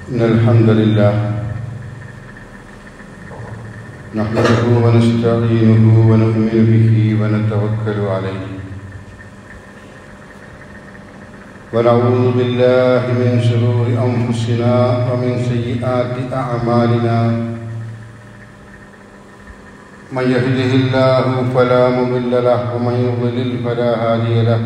إن الحمد لله نحمده ونستعينه ونؤمن به ونتوكل عليه ونعوذ بالله من شرور أنفسنا ومن سيئات أعمالنا من يهده الله فلا مضل له ومن يضلل فلا هادي له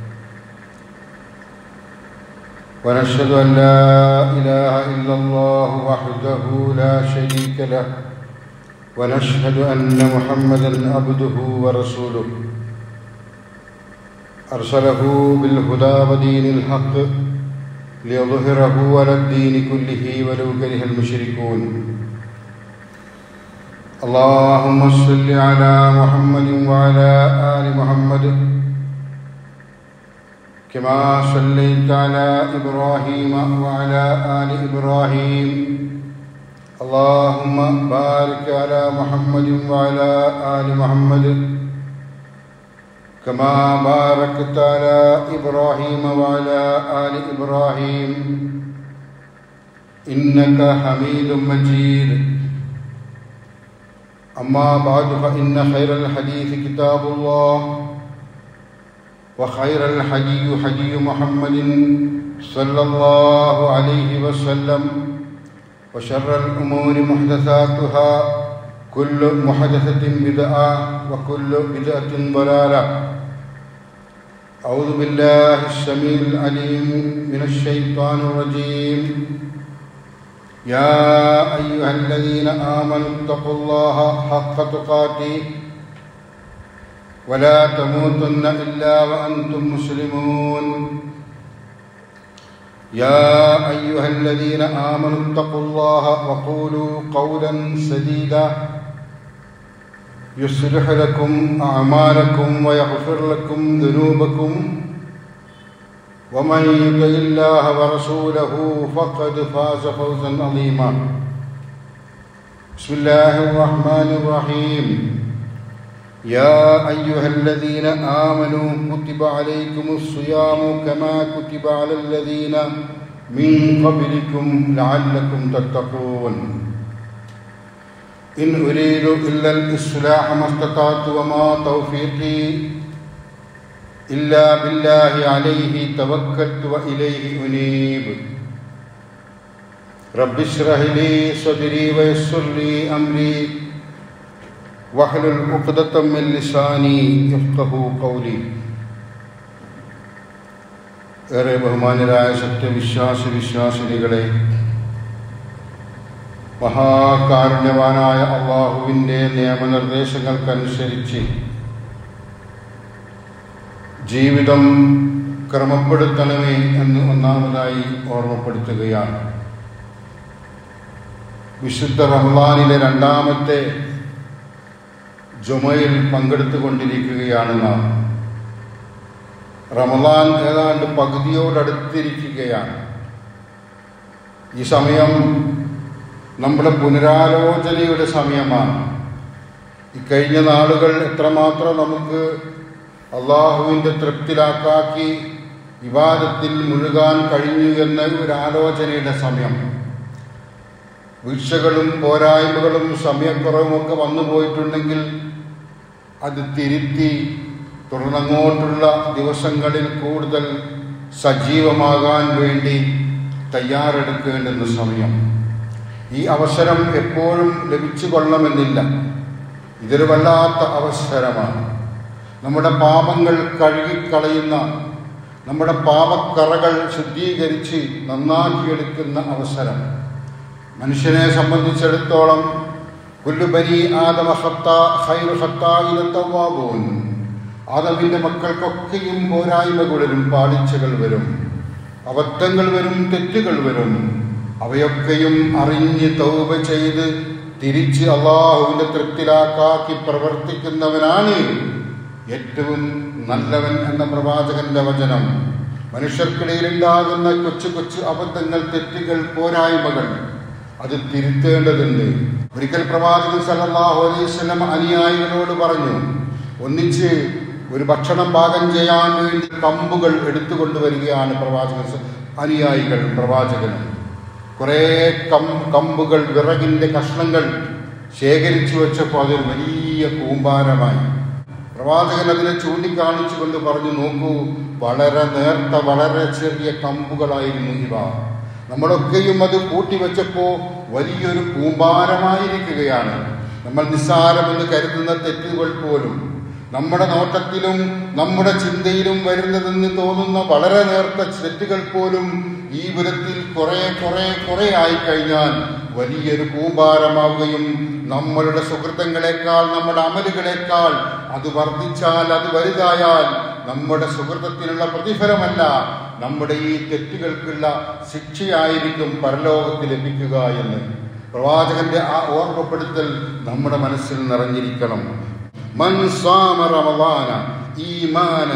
ونشهد أن لا إله إلا الله وحده لا شريك له ونشهد أن محمدا عبده ورسوله أرسله بالهدى ودين الحق ليظهره على الدين كله ولو كره المشركون اللهم صل على محمد وعلى آل محمد كما صليت على إبراهيم وعلى آل إبراهيم اللهم بارك على محمد وعلى آل محمد كما باركت على إبراهيم وعلى آل إبراهيم إنك حميد مجيد أما بعد فإن خير الحديث كتاب الله وخير الحدي حدي محمد صلى الله عليه وسلم وشر الأمور محدثاتها كل محدثة بدعة وكل بدعة ضلالة أعوذ بالله السميع العليم من الشيطان الرجيم يا أيها الذين آمنوا اتقوا الله حق تقاته ولا تموتن إلا وأنتم مسلمون يا أيها الذين آمنوا اتقوا الله وقولوا قولا سديدا يصلح لكم أعمالكم ويغفر لكم ذنوبكم ومن يطع الله ورسوله فقد فاز فوزا عظيما بسم الله الرحمن الرحيم يا أيها الذين آمنوا كتب عليكم الصيام كما كتب على الذين من قبلكم لعلكم تتقون إن أريد إلا الإصلاح ما استطعت وما توفيقي إلا بالله عليه توكلت وإليه أنيب رب اشرح لي صدري ويسر لي أمري واحلل عقدة من لساني يفقه قولي ഏറെ ബഹുമാനരായ സത്യവിശ്വാസി വിശ്വാസിനികളെ മഹാകാരുണ്യവാനായ അള്ളാഹുവിൻ്റെ നിയമനിർദ്ദേശങ്ങൾക്കനുസരിച്ച് ജീവിതം ക്രമപ്പെടുത്തണമേ എന്ന് ഒന്നാമതായി ഓർമ്മപ്പെടുത്തുകയാണ് വിശുദ്ധ റഹ്ലാനിലെ രണ്ടാമത്തെ ജുമയിൽ പങ്കെടുത്തുകൊണ്ടിരിക്കുകയാണ് നാം റമദാൻ ഏതാണ്ട് പകുതിയോടടുത്തിരിക്കുകയാണ് ഈ സമയം നമ്മുടെ പുനരാലോചനയുടെ സമയമാണ് ഈ കഴിഞ്ഞ നാളുകൾ എത്രമാത്രം നമുക്ക് അള്ളാഹുവിൻ്റെ തൃപ്തിലാക്കാക്കി വിവാദത്തിൽ മുഴുകാൻ കഴിഞ്ഞു എന്ന ഒരു ആലോചനയുടെ സമയം വീഴ്ചകളും പോരായ്മകളും സമയക്കുറവുമൊക്കെ വന്നു പോയിട്ടുണ്ടെങ്കിൽ അത് തിരുത്തി തുടർന്നങ്ങോട്ടുള്ള ദിവസങ്ങളിൽ കൂടുതൽ സജീവമാകാൻ വേണ്ടി തയ്യാറെടുക്കേണ്ടുന്ന സമയം ഈ അവസരം എപ്പോഴും ലഭിച്ചു കൊള്ളണമെന്നില്ല ഇതൊരു വല്ലാത്ത അവസരമാണ് നമ്മുടെ പാപങ്ങൾ കഴുകിക്കളയുന്ന നമ്മുടെ പാപക്കറകൾ ശുദ്ധീകരിച്ച് നന്നാക്കിയെടുക്കുന്ന അവസരം മനുഷ്യനെ സംബന്ധിച്ചിടത്തോളം കുല്ലുബനി ആദമ ഹൈറുഹത്തായിരത്തവാബോൻ ആദമിൻ്റെ മക്കൾക്കൊക്കെയും പോരായ്മകൾ വരും പാളിച്ചകൾ വരും അബദ്ധങ്ങൾ വരും തെറ്റുകൾ വരും അവയൊക്കെയും അറിഞ്ഞ് തൗബ ചെയ്ത് തിരിച്ച് അള്ളാഹുവിൻ്റെ തൃപ്തിലാക്കാക്കി പ്രവർത്തിക്കുന്നവനാണ് ഏറ്റവും നല്ലവൻ എന്ന പ്രവാചകന്റെ വചനം മനുഷ്യർക്കിടയിലുണ്ടാകുന്ന കൊച്ചു കൊച്ചു അബദ്ധങ്ങൾ തെറ്റുകൾ പോരായ്മകൾ അത് തിരുത്തേണ്ടതുണ്ട് ഒരിക്കൽ പ്രവാചകൻ സല്ലല്ലാഹു അലൈഹി വസല്ലം അനുയായികളോട് പറഞ്ഞു ഒന്നിച്ച് ഒരു ഭക്ഷണം പാകം ചെയ്യാൻ വേണ്ടി കമ്പുകൾ എടുത്തുകൊണ്ടുവരികയാണ് പ്രവാചകൻ സ- അനുയായികൾ പ്രവാചകന് കുറേ കം കമ്പുകൾ വിറകിൻ്റെ കഷ്ണങ്ങൾ ശേഖരിച്ചു വെച്ചപ്പോൾ അതൊരു വലിയ കൂമ്പാരമായി പ്രവാചകൻ അതിനെ ചൂണ്ടിക്കാണിച്ചുകൊണ്ട് പറഞ്ഞു നോക്കൂ വളരെ നേർത്ത വളരെ ചെറിയ കമ്പുകളായിരുന്നു ഇവ നമ്മളൊക്കെയും അത് കൂട്ടിവെച്ചപ്പോൾ വലിയൊരു കൂമ്പാരമായിരിക്കുകയാണ് നമ്മൾ നിസ്സാരമെന്ന് കരുതുന്ന തെറ്റുകൾ പോലും നമ്മുടെ നോട്ടത്തിലും നമ്മുടെ ചിന്തയിലും വരുന്നതെന്ന് തോന്നുന്ന വളരെ നേർത്ത തെറ്റുകൾ പോലും ഈ വിധത്തിൽ കുറെ കുറെ കുറെ ആയിക്കഴിഞ്ഞാൽ വലിയൊരു കൂമ്പാരമാവുകയും നമ്മളുടെ സുഹൃത്തങ്ങളെക്കാൾ നമ്മുടെ അമലുകളെക്കാൾ അത് വർദ്ധിച്ചാൽ അത് വലുതായാൽ നമ്മുടെ സുഹൃത്തത്തിനുള്ള പ്രതിഫലമല്ല നമ്മുടെ ഈ തെറ്റുകൾക്കുള്ള ശിക്ഷയായിരിക്കും പരലോകത്ത് ലഭിക്കുക എന്ന് പ്രവാചകന്റെ ആ ഓർമ്മപ്പെടുത്തൽ നമ്മുടെ മനസ്സിൽ നിറഞ്ഞിരിക്കണം من صام رمضان إيمانا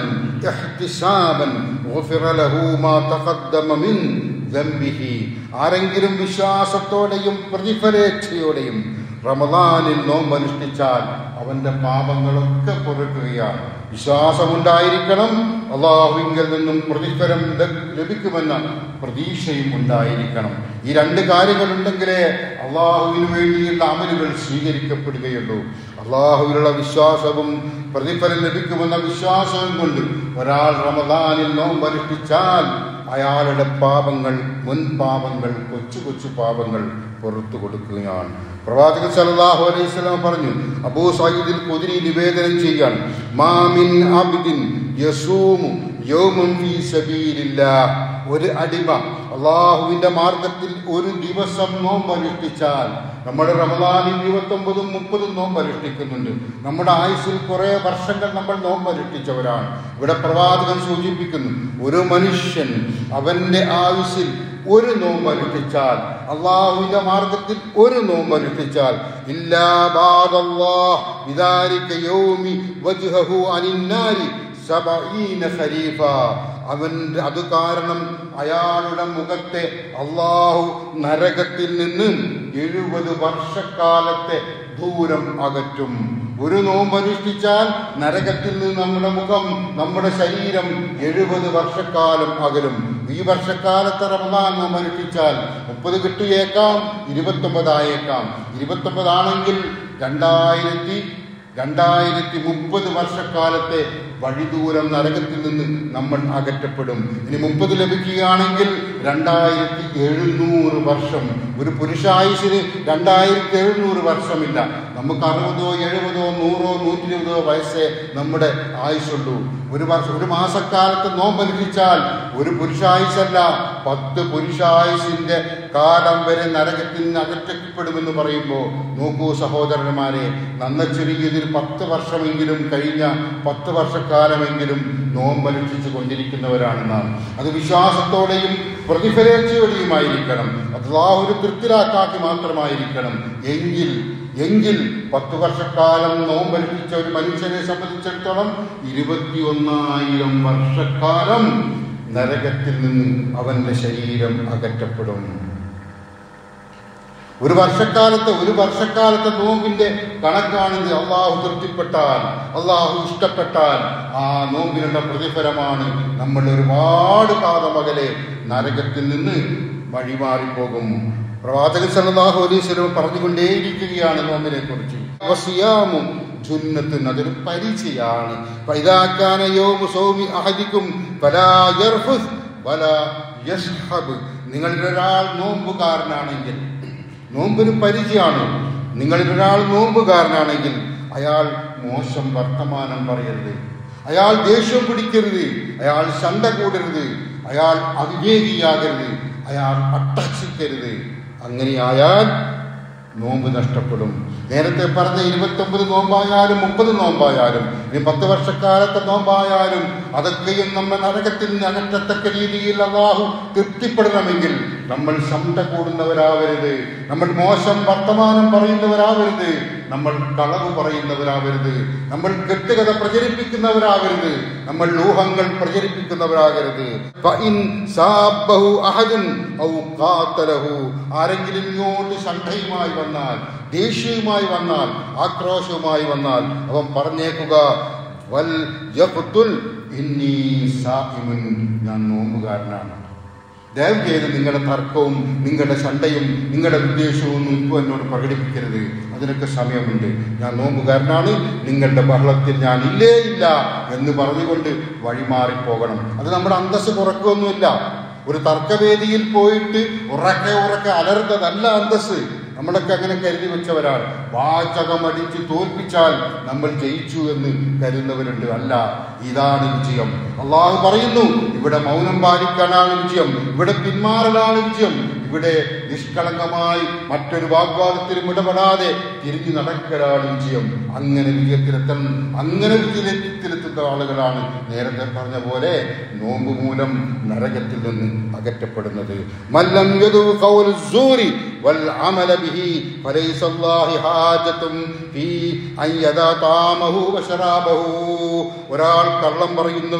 احتسابا غفر له ما تقدم من ذنبه ആരെങ്കിലും വിശ്വാസത്തോടെയും പ്രതിഫലേച്ഛയോടെയും റമദാനിൽ നോമ്പനുഷ്ഠിച്ചാൽ അവന്റെ പാപങ്ങളൊക്കെ പൊറുക്കുകയാണ് വിശ്വാസമുണ്ടായിരിക്കണം അള്ളാഹുവിങ്കിൽ നിന്നും പ്രതിഫലം ലഭ- ലഭിക്കുമെന്ന പ്രതീക്ഷയും ഉണ്ടായിരിക്കണം ഈ രണ്ട് കാര്യങ്ങളുണ്ടെങ്കിലേ അള്ളാഹുവിന് വേണ്ടിയുള്ള അമലുകൾ സ്വീകരിക്കപ്പെടുകയുള്ളൂ അള്ളാഹുവിലുള്ള വിശ്വാസവും പ്രതിഫലം ലഭിക്കുമെന്ന വിശ്വാസവും കൊണ്ട് ഒരാൾ റമദാനിൽ നോമ്പനുഷ്ഠിച്ചാൽ അയാളുടെ പാപങ്ങൾ മുൻ പാപങ്ങൾ കൊച്ചു കൊച്ചു പാപങ്ങൾ പുറത്തു കൊടുക്കുകയാണ് പ്രവാചകൻ സല്ലല്ലാഹു അലൈഹി വസല്ലം പറഞ്ഞു അബൂ സഈദിൽ ഖുദ്രി നിവേദനം ചെയ്യാൻ മാമിൻ അബ്ദിൻ യസൂമു യൗമൻ ഫീ സബീലില്ലാഹ് ഒരു അടിമ അള്ളാഹുവിന്റെ മാർഗത്തിൽ ഒരു ദിവസം നോമ്പ് അനുഷ്ഠിച്ചാൽ നമ്മുടെ റമദാനിൽ ഇരുപത്തൊമ്പതും മുപ്പതും നോമ്പ് അനുഷ്ഠിക്കുന്നുണ്ട് നമ്മുടെ ആയുസ്സിൽ കുറെ വർഷങ്ങൾ നമ്മൾ നോമ്പ് അനുഷ്ഠിച്ചവരാണ് ഇവിടെ പ്രവാചകൻ സൂചിപ്പിക്കുന്നു ഒരു മനുഷ്യൻ അവന്റെ ആയുസ്സിൽ ഒരു നോമ്പ് അനുഷ്ഠിച്ചാൽ അള്ളാഹുവിന്റെ മാർഗത്തിൽ ഒരു നോമ്പ് അനുഷ്ഠിച്ചാൽ ഇല്ലാ ബാദല്ലാഹ് ബിദാലിക യൗമി വജ്ഹഹു അനിന്നാരി സബഈന ഖരീഫ അവന്റെ അത് കാരണം അയാളുടെ മുഖത്തെ അള്ളാഹു നരകത്തിൽ നിന്ന് എഴുപത് വർഷക്കാലത്തെ ദൂരം അകറ്റും ഒരു നോമ്പ് അനുഷ്ഠിച്ചാൽ നരകത്തിൽ നിന്ന് നമ്മുടെ മുഖം നമ്മുടെ ശരീരം എഴുപത് വർഷക്കാലം അകലും ഈ വർഷക്കാലത്തെ റമദാൻ നോമ്പ് അനുഷ്ഠിച്ചാൽ മുപ്പത് കിട്ടിയേക്കാം ഇരുപത്തൊമ്പതായേക്കാം ഇരുപത്തൊമ്പതാണെങ്കിൽ രണ്ടായിരത്തി രണ്ടായിരത്തി മുപ്പത് വർഷക്കാലത്തെ വഴിദൂരം നരകത്തിൽ നിന്ന് നമ്മൾ അകറ്റപ്പെടും ഇനി മുപ്പത് ലഭിക്കുകയാണെങ്കിൽ രണ്ടായിരത്തി എഴുന്നൂറ് വർഷം ഒരു പുരുഷായുസിന് രണ്ടായിരത്തി എഴുന്നൂറ് വർഷമില്ല നമുക്ക് അറുപതോ എഴുപതോ നൂറോ നൂറ്റി ഇരുപതോ വയസ്സേ നമ്മുടെ ആയുസുള്ളൂ ഒരു വർഷം ഒരു മാസക്കാലത്ത് നോമ്പനുഷ്ഠിച്ചാൽ ഒരു പുരുഷായുസല്ല പത്ത് പുരുഷായുസിന്റെ കാലം വരെ നരകത്തിൽ നിന്ന് അകറ്റപ്പെടുമെന്ന് പറയുമ്പോൾ നോക്കൂ സഹോദരന്മാരെ നന്ന ചുരുങ്ങിയതിൽ പത്ത് വർഷമെങ്കിലും കഴിഞ്ഞ പത്ത് വർഷക്കാലമെങ്കിലും നോമ്പനുഷ്ഠിച്ചു കൊണ്ടിരിക്കുന്നവരാണ് നാം അത് വിശ്വാസത്തോടെയും പ്രതിഫലേച്ഛയോടെയുമായിരിക്കണം അള്ളാഹു ഒരു തൃപ്തിലാക്കാക്കി മാത്രമായിരിക്കണം എങ്കിൽ എങ്കിൽ പത്ത് വർഷക്കാലം നോമ്പനുഷ്ഠിച്ച ഒരു മനുഷ്യനെ സംബന്ധിച്ചിടത്തോളം ഇരുപത്തിയൊന്നായിരം വർഷക്കാലം നരകത്തിൽ നിന്ന് അവന്റെ ശരീരം അകറ്റപ്പെടും ഒരു വർഷക്കാലത്തെ ഒരു വർഷക്കാലത്തെ നോമ്പിന്റെ കണക്കാണിത് അള്ളാഹു തൃപ്തിപ്പെട്ടാൽ അള്ളാഹു ഇഷ്ടപ്പെട്ടാൽ ആ നോമ്പിനുള്ള പ്രതിഫലമാണ് നമ്മൾ ഒരുപാട് കാലമകലെ നരകത്തിൽ നിന്ന് വഴിമാറിപ്പോകും പ്രവാചകൻ സല്ലല്ലാഹു അലൈഹി വസല്ലം പറഞ്ഞുകൊണ്ടേയിരിക്കുകയാണ് നോമ്പിനെ കുറിച്ച് വസിയാമും ജുന്നത്തുൻ അതൊരു പരിചയാണ് ഫൈദാക്കാന യൗമു സൗമി അഹദിക്കും ഫലാ യർഫുസ് വലാ യസ്ഹബ് നിങ്ങളിൽ ഒരാൾ നോമ്പുകാരനാണെങ്കിൽ നോമ്പിന് പരിചയമാണ് നിങ്ങളിൽ ഒരാൾ നോമ്പുകാരനാണെങ്കിൽ അയാൾ മോശം വർത്തമാനം പറയരുത് അയാൾ ദേഷ്യം പിടിക്കരുത് അയാൾ ശണ്ട കൂടരുത് അയാൾ അവിവേകിയാകരുത് അയാൾ അട്ടഹസിക്കരുത് അങ്ങനെയായാൽ നോമ്പ് നഷ്ടപ്പെടും നേരത്തെ പറഞ്ഞ ഇരുപത്തൊമ്പത് നോമ്പായാലും മുപ്പത് നോമ്പായാലും ഇനി പത്ത് വർഷക്കാലത്തെ നോമ്പായാലും അതൊക്കെയും നമ്മൾ നരകത്തിൽ നിന്ന് അകറ്റത്തക്ക രീതിയിൽ അള്ളാഹു തൃപ്തിപ്പെടണമെങ്കിൽ നമ്മൾ ശണ്ട കൂടുന്നവരാവരുത് നമ്മൾ മോശം വർത്തമാനം പറയുന്നവരാവരുത് നമ്മൾ കളവ് പറയുന്നവരാവരുത് നമ്മൾ കെട്ടുകഥ പ്രചരിപ്പിക്കുന്നവരാകരുത് നമ്മൾ ഊഹങ്ങൾ പ്രചരിപ്പിക്കുന്നവരാകരുത് ഫഇൻ സാബഹു അഹദുൻ ഔ ഖാതലഹു ആരെങ്കിലും ഇങ്ങോട്ട് ശണ്ഠയുമായി വന്നാൽ ദേഷ്യവുമായി വന്നാൽ ആക്രോശവുമായി വന്നാൽ അവൻ പറഞ്ഞേക്കുക വൽ യഖ്തുൽ ഇന്നി സായിമുൻ ഞാൻ നോമ്പുകാരനാണ് ദയവ് ചെയ്ത് നിങ്ങളുടെ തർക്കവും നിങ്ങളുടെ ചണ്ടയും നിങ്ങളുടെ ഉദ്ദേശവും ഒന്നും ഇപ്പോൾ എന്നോട് പ്രകടിപ്പിക്കരുത് അതിനൊക്കെ സമയമുണ്ട് ഞാൻ നോമ്പുകാരനാണ് നിങ്ങളുടെ ബഹളത്തിൽ ഞാൻ ഇല്ലേ ഇല്ല എന്ന് പറഞ്ഞുകൊണ്ട് വഴിമാറിപ്പോകണം അത് നമ്മുടെ അന്തസ് കുറക്കൊന്നുമില്ല ഒരു തർക്കവേദിയിൽ പോയിട്ട് ഉറക്കെ ഉറക്കെ അലറുന്നതല്ല അന്തസ് നമ്മളൊക്കെ അങ്ങനെ കരുതി വെച്ചവരാണ് വാചകം അടിച്ച് തോൽപ്പിച്ചാൽ നമ്മൾ ജയിച്ചു എന്ന് കരുതുന്നവരുണ്ട് അല്ല ഇതാണ് വിജയം അള്ളാഹു പറയുന്നു ഇവിടെ മൗനം പാലിക്കാനാണ് വിജയം ഇവിടെ പിന്മാറലാണ് വിജയം ഇവിടെ നിഷ്കളങ്കമായി മറ്റൊരു വാഗ്വാദത്തിലും ഇടപെടാതെ തിരിഞ്ഞു നടക്കലാണ് വിജയം അങ്ങനെ വിജയത്തിലെത്താൻ അങ്ങനെ വിജയത്തിലെത്തുന്ന ആളുകളാണ് നേരത്തെ പറഞ്ഞ പോലെ നോമ്പ് മൂലം നരകത്തിൽ നിന്ന് അകറ്റപ്പെടുന്നത് മല്ലം യദു ഖൗലു സൂരി വൽ അമല ബിഹി ഫലൈസ അല്ലാഹി ഹാജത്തും ഫീ അൻ യദാ താമഹു വശറാബഹു ഒരാൾ കള്ളം പറയുന്നു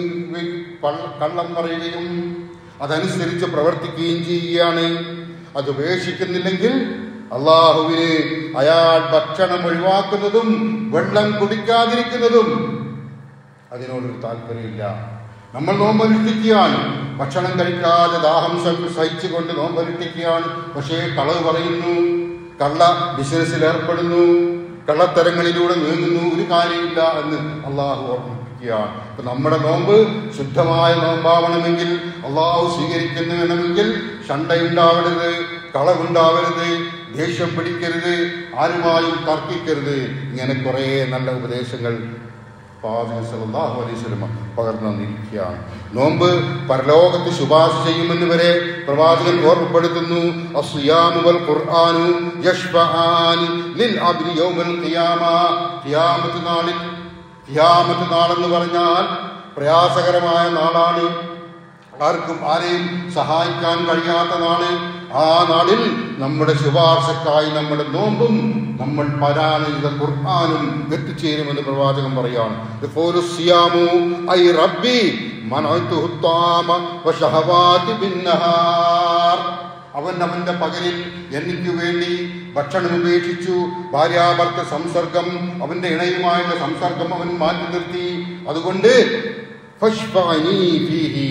കള്ളം പറയുകയും അതനുസരിച്ച് പ്രവർത്തിക്കുകയും ചെയ്യുകയാണ് അത് ഉപേക്ഷിക്കുന്നില്ലെങ്കിൽ അള്ളാഹുവിന് അയാൾ ഭക്ഷണം ഒഴിവാക്കുന്നതും വെള്ളം കുടിക്കാതിരിക്കുന്നതും അതിനോടൊരു താല്പര്യമില്ല നമ്മൾ നോമ്പനുഷ്ഠിക്കുകയാണ് ഭക്ഷണം കഴിക്കാതെ ദാഹം സഹി- സഹിച്ചുകൊണ്ട് നോമ്പനുഷ്ഠിക്കുകയാണ് പക്ഷേ കളവ് പറയുന്നു കള്ള ബിസിനസ്സിൽ ഏർപ്പെടുന്നു കള്ളത്തരങ്ങളിലൂടെ നീങ്ങുന്നു ഒരു കാര്യമില്ല എന്ന് അള്ളാഹു ഓർമ്മിപ്പിക്കുകയാണ് അപ്പൊ നമ്മുടെ നോമ്പ് ശുദ്ധമായ നോമ്പാവണമെങ്കിൽ അള്ളാഹു സ്വീകരിക്കുന്നു വേണമെങ്കിൽ ഷണ്ടയുണ്ടാവരുത് കളവുണ്ടാവരുത് ദേഷ്യം പിടിക്കരുത് ആരുമായും തർക്കിക്കരുത് ഇങ്ങനെ കുറേ നല്ല ഉപദേശങ്ങൾ പ്രവാചകൻ സല്ലല്ലാഹു അലൈഹി വസല്ലം പകർന്നു തന്നിരിക്കുകയാണ് നോമ്പ് പരലോകത്ത് ശുപാർശ ചെയ്യുമെന്ന് വരെ പ്രവാചകൻ ഓർമ്മപ്പെടുത്തുന്നു അസ്യാമു വൽ ഖുർആനു യശ്ഫആനി ലിൽ അബ്ദി യൗമൽ ഖിയാമ ഖിയാമത്ത് നാളിൽ ഖിയാമത്ത് നാളെന്ന് പറഞ്ഞാൽ പ്രയാസകരമായ നാളാണ് ആർക്കും ആരെയും സഹായിക്കാൻ കഴിയാത്ത നാള് ആ നാളിൽ നമ്മുടെ ശുപാർശക്കായി നമ്മുടെ നോമ്പും നമ്മൾ പാരായണം ചെയ്ത ഖുർആാനും എത്തിച്ചേരുമെന്ന് പ്രവാചകൻ പറയാണ് യഖൂലു സിയാമു ഐ റബ്ബി മനഅതുഹു ത്വാമ വശഹവാതി ബിന്നഹാർ അവൻ അവന്റെ പകലിൽ എനിക്ക് വേണ്ടി ഭക്ഷണം ഉപേക്ഷിച്ചു ഭാര്യാഭർത്ത സംസർഗം അവന്റെ ഇണയുമായുള്ള സംസർഗം അവൻ മാറ്റി നിർത്തി അതുകൊണ്ട് ഫശ്ഫഅനി ഫീഹി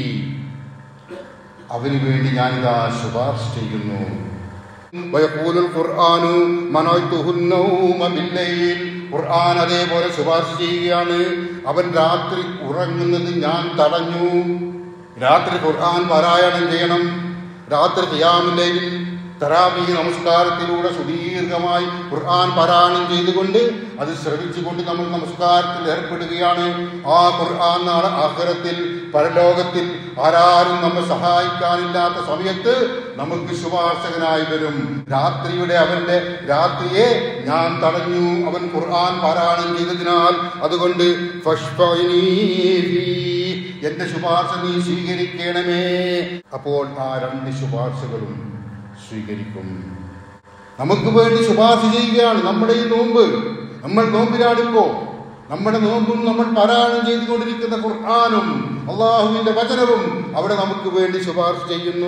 അവന് വേണ്ടി ഞാനിതാ ശുപാർശ ചെയ്യുന്നു ويقول القرآن منعته النوم بالليل ഖുർആൻ അതേപോലെ ശുപാർശ ചെയ്യുകയാണ് അവൻ രാത്രി ഉറങ്ങുന്നത് ഞാൻ തടഞ്ഞു രാത്രി ഖുർആൻ പാരായണം ചെയ്യണം രാത്രി ഖിയാമില്ലെങ്കിൽ തറാവി നമസ്കാരത്തിലൂടെ സുദീർഘമായി ഖുർആൻ പാരായണം ചെയ്തുകൊണ്ട് അത് ശ്രവിച്ചുകൊണ്ട് നമ്മൾ നമസ്കാരത്തിൽ ഏർപ്പെടുകയാണ് ആ ഖുർആൻ നാളെ ആഖിറത്തിൽ പരലോകത്തിൽ ആരാരും നമ്മെ സഹായിക്കാനില്ലാത്ത സമയത്ത് നമുക്ക് ശുപാർശകനായി വരും രാത്രിയുടെ അവന്റെ രാത്രിയെ ഞാൻ തടഞ്ഞു അവൻ ഖുർആൻ പാരായണം ചെയ്തതിനാൽ അതുകൊണ്ട് ഫഷ്ഫഇനീ ഫീ. എന്റെ ശുപാർശ നീ സ്വീകരിക്കണമേ അപ്പോൾ ആ രണ്ട് ശുപാർശകളും സ്വീകരിക്കും നമുക്ക് വേണ്ടി ശുപാർശ ചെയ്യുകയാണ് നമ്മുടെ ഈ നോമ്പ് നമ്മൾ നോമ്പിലാണിപ്പോ നമ്മുടെ നോമ്പും നമ്മൾ പാരായണം ചെയ്തുകൊണ്ടിരിക്കുന്ന ഖുർആാനും അള്ളാഹുവിന്റെ വചനവും അവിടെ നമുക്ക് വേണ്ടി ശുപാർശ ചെയ്യുന്നു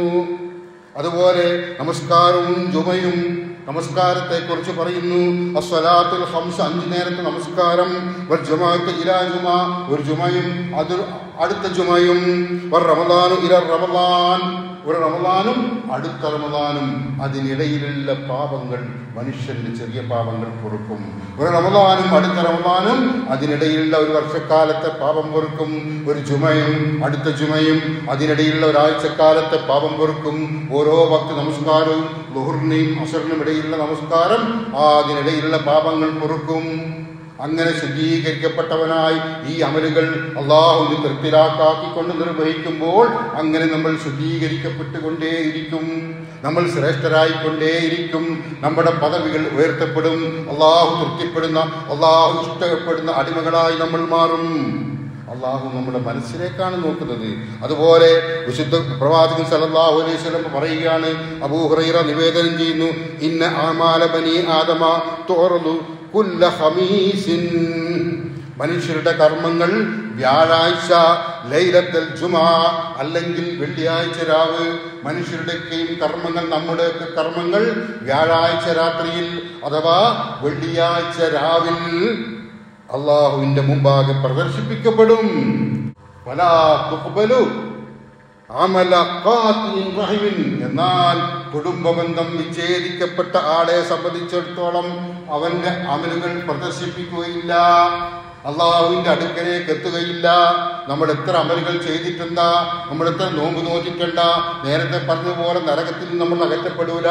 അതുപോലെ നമസ്കാരവും ജുമയും നമസ്കാരത്തെ കുറിച്ച് പറയുന്നു അസ്വലാത്തുൽ ഹംസ അഞ്ചു നേരത്തെ നമസ്കാരം വൽ ജുമാഅത്ത് ഇലാ ജുമ ഒരു ജുമയും അത് അടുത്ത ജുമയും വർ റമദാനു ഇല റമദാൻ ഒരു റമദാനും അടുത്ത റമദാനും അതിനിടയിലുള്ള പാപങ്ങൾ മനുഷ്യന്റെ ചെറിയ പാപങ്ങൾ പൊറുക്കും ഒരു റമദാനും അടുത്ത റമദാനും അതിനിടയിലുള്ള ഒരു വർഷക്കാലത്തെ പാപം പൊറുക്കും ഒരു ജുമയും അടുത്ത ജുമയും അതിനിടയിലുള്ള ഒരാഴ്ചക്കാലത്തെ പാപം പൊറുക്കും ഓരോ ഭക്തി നമസ്കാരവും ലുഹറിനെയും അസറിനും ഇടയിലുള്ള നമസ്കാരം ആ അതിനിടയിലുള്ള പാപങ്ങൾ പൊറുക്കും അങ്ങനെ ശുദ്ധീകരിക്കപ്പെട്ടവനായി ഈ അമലുകൾ അള്ളാഹുവിന് തൃപ്തിലാക്കാക്കിക്കൊണ്ട് നിർവഹിക്കുമ്പോൾ അങ്ങനെ നമ്മൾ ശുദ്ധീകരിക്കപ്പെട്ടുകൊണ്ടേയിരിക്കും നമ്മൾ ശ്രേഷ്ഠരായിക്കൊണ്ടേയിരിക്കും നമ്മുടെ പദവികൾ ഉയർത്തപ്പെടും അള്ളാഹു തൃപ്തിപ്പെടുന്ന അള്ളാഹു ഇഷ്ടപ്പെടുന്ന അടിമകളായി നമ്മൾ മാറും അള്ളാഹു നമ്മുടെ മനസ്സിലേക്കാണ് നോക്കുന്നത് അതുപോലെ വിശുദ്ധ പ്രവാചകൻ സല്ലല്ലാഹു അലൈഹി വസല്ലം പറയുകയാണ് അബൂ ഹുറൈറ നിവേദനം ചെയ്യുന്നു ഇന്ന ആമാല ബനി ആദമ തുറന്നു കുല്ല ഖമീസിൻ മനുഷ്യരുടെ കർമ്മങ്ങൾ വ്യാഴാഴ്ച ലൈലത്തൽ ജുമാ അല്ലെങ്കിൽ വെള്ളിയാഴ്ച രാവ് മനുഷ്യരുടെയൊക്കെയും കർമ്മങ്ങൾ നമ്മുടെയൊക്കെ കർമ്മങ്ങൾ വ്യാഴാഴ്ച രാത്രിയിൽ അഥവാ വെള്ളിയാഴ്ച രാവിൽ അള്ളാഹുവിന്റെ മുമ്പാകെ പ്രദർശിപ്പിക്കപ്പെടും വലാ തുഖ്ബലു അമല ഖാത്തിൻ റഹിമിൻ. എന്നാൽ കുടുംബബന്ധം വിച്ഛേദിക്കപ്പെട്ട ആളെ സംബന്ധിച്ചിടത്തോളം അവന്റെ അമലുകൾ പ്രദർശിപ്പിക്കുകയില്ല അള്ളാഹുവിന്റെ അടുക്കലേക്ക് എത്തുകയില്ല നമ്മൾ എത്ര അമലുകൾ ചെയ്തിട്ടുണ്ടാ നമ്മൾ എത്ര നോമ്പ് നോക്കിയിട്ടുണ്ട നേരത്തെ പറഞ്ഞതുപോലെ നരകത്തിൽ നമ്മൾ അകറ്റപ്പെടൂല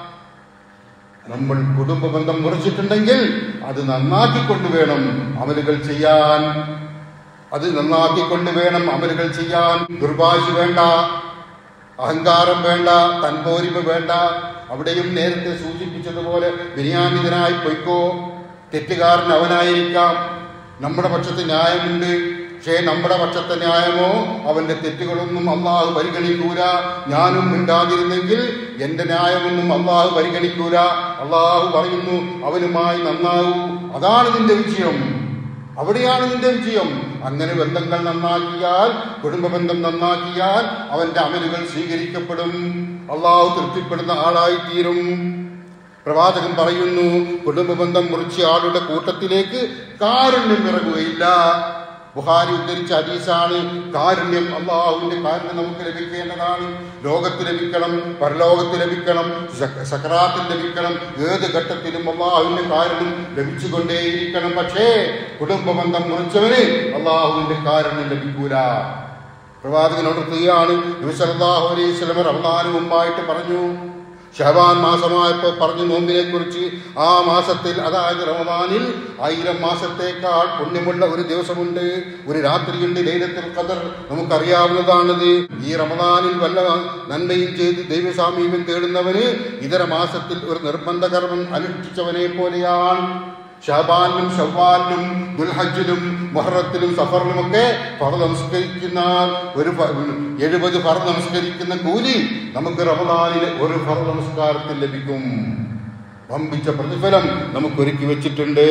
നമ്മൾ കുടുംബ ബന്ധം മുറിച്ചിട്ടുണ്ടെങ്കിൽ അത് നന്നാക്കിക്കൊണ്ട് വേണം അമലുകൾ ചെയ്യാൻ അത് നന്നാക്കിക്കൊണ്ട് വേണം അമലുകൾ ചെയ്യാൻ ദുർഭാഷി വേണ്ട അഹങ്കാരം വേണ്ട തൻപോരിമ വേണ്ട അവിടെയും നേരത്തെ സൂചിപ്പിച്ചതുപോലെ ബിരിയാണിതനായി പൊയ്ക്കോ തെറ്റുകാരൻ അവനായിരിക്കാം നമ്മുടെ പക്ഷത്ത് ന്യായമുണ്ട് പക്ഷേ നമ്മുടെ പക്ഷത്തെ ന്യായമോ അവന്റെ തെറ്റുകളൊന്നും അള്ളാഹു പരിഗണിക്കൂല ഞാനും മിണ്ടാതിരുന്നെങ്കിൽ എന്റെ ന്യായമൊന്നും അള്ളാഹു പരിഗണിക്കൂല അള്ളാഹു പറയുന്നു അവനുമായി നന്നാവൂ അതാണ് നിന്റെ വിജയം അവിടെയാണ് നിന്റെ വിജയം അങ്ങനെ ബന്ധങ്ങൾ നന്നാക്കിയാൽ കുടുംബ ബന്ധം നന്നാക്കിയാൽ അവന്റെ അമലുകൾ സ്വീകരിക്കപ്പെടും അള്ളാഹു തൃപ്തിപ്പെടുന്ന ആളായി തീരും പ്രവാചകൻ പറയുന്നു കുടുംബ ബന്ധം മുറിച്ച ആളുടെ കൂട്ടത്തിലേക്ക് കാരുണ്യം ഇറങ്ങുകയില്ല ബുഹാരി ഉദ്ധരിച്ച ഹദീസാണ് കാരുണ്യം അള്ളാഹുവിന്റെ കാരുണ്യം നമുക്ക് ലഭിക്കേണ്ടതാണ് ലോകത്ത് ലഭിക്കണം പരലോകത്ത് ലഭിക്കണം സ- സക്രാത്തിൽ ലഭിക്കണം ഏത് ഘട്ടത്തിലും അള്ളാഹുവിന്റെ കാരുണ്യം ലഭിച്ചുകൊണ്ടേയിരിക്കണം പക്ഷേ കുടുംബ ബന്ധം മുറിച്ചവന് അള്ളാഹുവിന്റെ കാരുണ്യം ലഭിക്കൂല പ്രവാചകനോട് തീയാണ് നബിസല്ലാഹു അലൈഹി സ്വലമ റമദാന് മുമ്പായിട്ട് പറഞ്ഞു ഷഹബാൻ മാസമായപ്പോൾ പറഞ്ഞു നോമ്പിനെ കുറിച്ച് ആ മാസത്തിൽ അതായത് റമദാനിൽ ആയിരം മാസത്തേക്കാൾ പുണ്യമുള്ള ഒരു ദിവസമുണ്ട് ഒരു രാത്രിയുണ്ട് ലൈലത്തുൽ ഖദർ നമുക്കറിയാവുന്നതാണിത് ഈ റമദാനിൽ വല്ല നന്മയും ചെയ്ത് ദൈവസാമീപ്യം തേടുന്നവന് ഇതര മാസത്തിൽ ഒരു നിർബന്ധ കർമ്മം അനുഷ്ഠിച്ചവനെ പോലെയാണ് ഷഹബാനിലും ഷവ്വാലിലും ദുൽഹജ്ജിലും മൊഹറത്തിലും സഫറിലുമൊക്കെ ഫറ നമസ്കരിക്കുന്ന ഒരു ഫ- എഴുപത് ഫറ നമസ്കരിക്കുന്ന കൂലി നമുക്ക് റമദാനിലെ ഒരു ഫറ നമസ്കാരത്തിൽ ലഭിക്കും വമ്പിച്ച പ്രതിഫലം നമുക്ക് ഒരുക്കി വെച്ചിട്ടുണ്ട്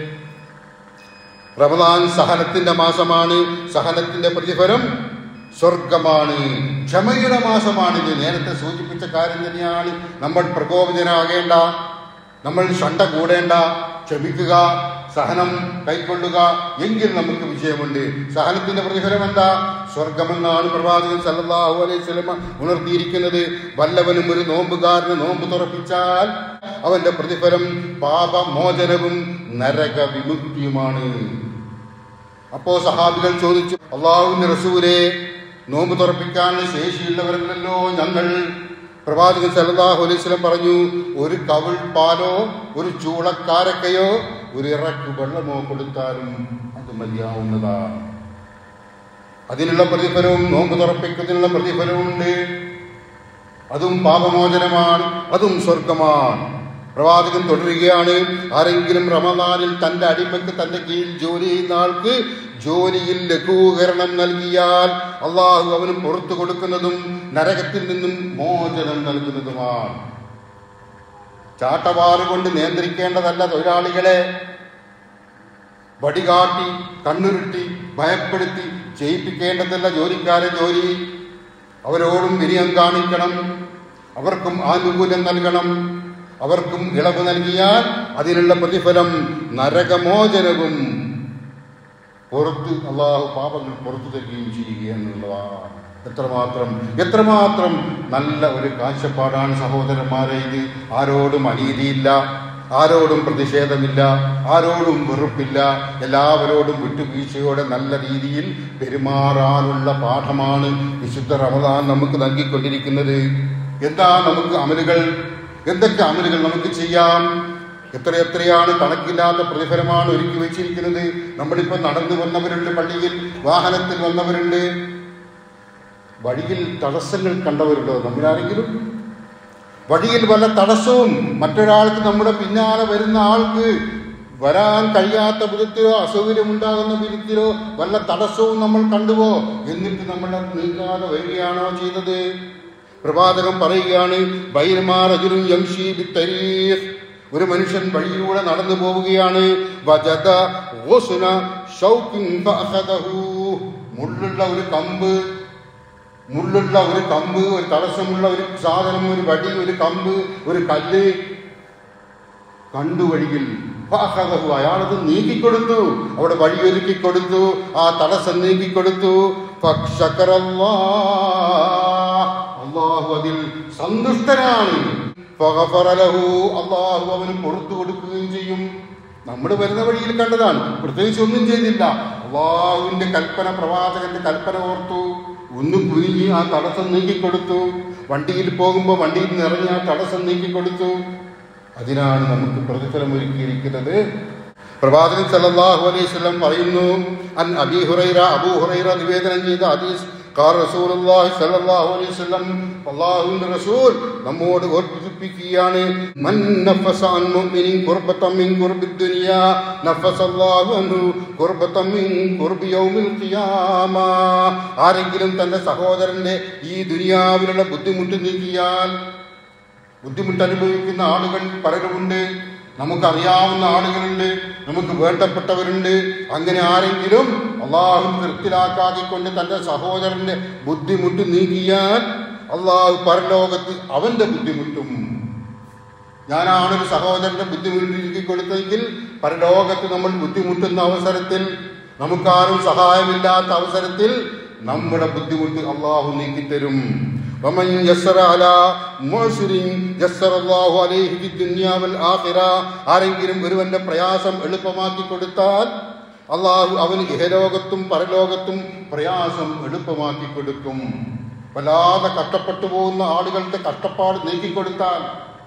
റമദാൻ സഹനത്തിന്റെ മാസമാണ് സഹനത്തിന്റെ പ്രതിഫലം സ്വർഗമാണ് ക്ഷമയുടെ മാസമാണിത് നേരത്തെ സൂചിപ്പിച്ച കാര്യം തന്നെയാണ് നമ്മൾ പ്രകോപിതനാകേണ്ട നമ്മൾ ഷണ്ട കൂടേണ്ട ക്ഷമിക്കുക സഹനം കൈക്കൊള്ളുക എങ്കിൽ നമുക്ക് വിജയമുണ്ട് സഹനത്തിന്റെ പ്രതിഫലം എന്താ സ്വർഗമെന്നാണ് പ്രവാചകൻ സല്ലല്ലാഹു അലൈഹി സ്വലമ ഉണർത്തിയിരിക്കുന്നത് വല്ലവനും ഒരു നോമ്പുകാരന് നോമ്പ് തുറപ്പിച്ചാൽ അവന്റെ പ്രതിഫലം പാപമോചനവും നരക വിമുക്തിയുമാണ് അപ്പോ സഹാബികൾ ചോദിച്ചു അള്ളാഹുവിന്റെ റസൂലെ നോമ്പ് തുറപ്പിക്കാനുള്ള ശേഷിയുള്ളവരല്ലല്ലോ ഞങ്ങൾ പ്രവാചകൻ സല്ലല്ലാഹു അലൈഹി വസല്ലം പറഞ്ഞു ഒരു കവിൾ പാലോ ഒരു ചൂളക്കാരക്കയോ ഒരു ഇറക്ക് വെള്ളമോ കൊടുത്താലും അത് മതിയാവുന്നതാണ് അതിനുള്ള പ്രതിഫലവും നോമ്പ് തുറപ്പിക്കുന്നതിനുള്ള പ്രതിഫലവുമുണ്ട് അതും പാപമോചനമാണ് അതും സ്വർഗമാണ് പ്രവാചകൻ തുടരുകയാണ് ആരെങ്കിലും റമദാനിൽ തന്റെ അടിമയ്ക്ക് തന്റെ കീഴിൽ ജോലി ചെയ്യുന്ന ആൾക്ക് ജോലിയിൽ ലഘൂകരണം നൽകിയാൽ അള്ളാഹു അവന് പുറത്തു കൊടുക്കുന്നതും നരകത്തിൽ നിന്നും മോചനം നൽകുന്നതുമാണ് ചാട്ടവാറ് കൊണ്ട് നിയന്ത്രിക്കേണ്ടതല്ല തൊഴിലാളികളെ വടികാട്ടി കണ്ണുരുട്ടി ഭയപ്പെടുത്തി ചെയ്യിപ്പിക്കേണ്ടതല്ല ജോലിക്കാരെ ജോലി അവരോടും വിനയം കാണിക്കണം അവർക്കും ആനുകൂല്യം നൽകണം അവർക്കും ഇളവ് നൽകിയാൽ അതിനുള്ള പ്രതിഫലം നരകമോചനവും പുറത്ത് അള്ളാഹു പാപങ്ങൾ പുറത്തു തരികയും ചെയ്യുക എന്നുള്ളതാണ് എത്രമാത്രം എത്രമാത്രം നല്ല ഒരു കാഴ്ചപ്പാടാണ് സഹോദരന്മാരെ ഇത് ആരോടും അനീതിയില്ല ആരോടും പ്രതിഷേധമില്ല ആരോടും വെറുപ്പില്ല എല്ലാവരോടും വിട്ടുവീഴ്ചയോടെ നല്ല രീതിയിൽ പെരുമാറാനുള്ള പാഠമാണ് വിശുദ്ധ റമദാൻ നമുക്ക് നൽകിക്കൊണ്ടിരിക്കുന്നത് എന്താ നമുക്ക് അമലുകൾ എന്തൊക്കെ അമലുകൾ നമുക്ക് ചെയ്യാം എത്രയെത്രയാണ് കണക്കില്ലാത്ത പ്രതിഫലമാണ് ഒരുക്കി വെച്ചിരിക്കുന്നത് നമ്മളിപ്പോൾ നടന്നു വന്നവരുണ്ട് പള്ളിയിൽ വാഹനത്തിൽ വന്നവരുണ്ട് വഴിയിൽ തടസ്സങ്ങൾ കണ്ടവരുണ്ടോ നമ്മിലാരെങ്കിലും വഴിയിൽ വല്ല തടസ്സവും മറ്റൊരാൾക്ക് നമ്മുടെ പിന്നാലെ വരുന്ന ആൾക്ക് വരാൻ കഴിയാത്ത വിധത്തിലോ അസൗകര്യമുണ്ടാകുന്ന വിധത്തിലോ വല്ല തടസ്സവും നമ്മൾ കണ്ടുവോ എന്നിട്ട് നമ്മൾ അത് നീക്കാതെ വരികയാണോ ചെയ്തത് പ്രവാചകൻ പറയുകയാണ് ബൈർമാർ അജുരും യംഷി ബിത്തരീഖ് ഒരു മനുഷ്യൻ വഴിയിലൂടെ നടന്നു പോവുകയാണ് വജദ ഗുസ്ന ഷൗക്കിൻ ഫഅഖദഹു. മുള്ളുള്ള ഒരു കമ്പ് മുള്ളുള്ള ഒരു കമ്പ് ഒരു തടസ്സമുള്ള ഒരു സാധനം ഒരു വടി ഒരു കമ്പ് ഒരു കല്ല് കണ്ടു വഴിയിൽ ഫഅഖദഹു. അയാളത് നീക്കിക്കൊടുത്തു അവിടെ വഴിയൊരുക്കി കൊടുത്തു ആ തടസ്സം നീക്കിക്കൊടുത്തു ഫശകറല്ലാഹ്. അള്ളാഹു അതിൽ സന്തുഷ്ടനാണ് ഫഗഫറ ലഹു. അള്ളാഹു അവന് പുറത്തു കൊടുക്കുകയും ചെയ്യും നമ്മൾ വരുന്ന വഴിയിൽ കണ്ടതാണ് പ്രത്യേകിച്ച് ഒന്നും ചെയ്തില്ല അള്ളാഹുവിന്റെ കൽപ്പന പ്രവാചകന്റെ കൽപ്പന ഓർത്തു ഒന്ന് കുനിഞ്ഞ് ആ തടസ്സം നീക്കിക്കൊടുത്തു വണ്ടിയിൽ പോകുമ്പോൾ വണ്ടിയിൽ നിന്ന് ഇറങ്ങി ആ തടസ്സം നീക്കിക്കൊടുത്തു അതിനാണ് നമുക്ക് പ്രതിഫലം ഒരുക്കിയിരിക്കുന്നത് പ്രവാചകൻ സല്ലല്ലാഹു അലൈഹി വസല്ലം പറയുന്നു അൻ അബീ ഹുറൈറ അബൂ ഹുറൈറ നിവേദനം ചെയ്ത ഹദീസ് ഖാർ റസൂലുള്ളാഹി സ്വല്ലല്ലാഹു അലൈഹി വസല്ലം അല്ലാഹുവിന്റെ റസൂൽ നമ്മോട് ഓർമ്മിപ്പിക്കുകയാണ് മൻ നഫസ അൻ മുഅ്മിനിൻ ഖുർബതൻ മിൻ ഖുർബി ദുനിയ നഫസല്ലാഹു അൻഹു ഖുർബതൻ മിൻ ഖുർബി യൗമിൽ ഖിയാമ ആരെങ്കിലും തന്റെ സഹോദരന്റെ ഈ ദുനിയാവിലുള്ള ബുദ്ധിമുട്ട് നീക്കിയാൽ ബുദ്ധിമുട്ട് അനുഭവിക്കുന്ന ആളുകൾ പലരുമുണ്ട് നമുക്കറിയാവുന്ന ആളുകളുണ്ട് നമുക്ക് വേണ്ടപ്പെട്ടവരുണ്ട് അങ്ങനെ ആരെങ്കിലും അള്ളാഹു തൃപ്തിലാക്കാക്കിക്കൊണ്ട് തന്റെ സഹോദരന്റെ ബുദ്ധിമുട്ട് നീക്കിയാൽ അള്ളാഹു പരലോകത്ത് അവന്റെ ബുദ്ധിമുട്ടും ഞാനാണൊരു സഹോദരന്റെ ബുദ്ധിമുട്ട് നീക്കി കൊടുത്തെങ്കിൽ പരലോകത്ത് നമ്മൾ ബുദ്ധിമുട്ടുന്ന അവസരത്തിൽ നമുക്കാരും സഹായമില്ലാത്ത അവസരത്തിൽ നമ്മുടെ ബുദ്ധിമുട്ട് അള്ളാഹു നീക്കിത്തരും ومن يسر على معسر يسر الله عليه في الدنيا والآخرة ആരെങ്കിലും ഒരുവന്റെ പ്രയാസം എളുപ്പമാക്കി കൊടുത്താൽ അള്ളാഹു അവന് ഇഹലോകത്തും പരലോകത്തും പ്രയാസം എളുപ്പമാക്കി കൊടുക്കും വല്ലാതെ കഷ്ടപ്പെട്ടു പോകുന്ന ആളുകളുടെ കഷ്ടപ്പാട് നീക്കിക്കൊടുത്താൽ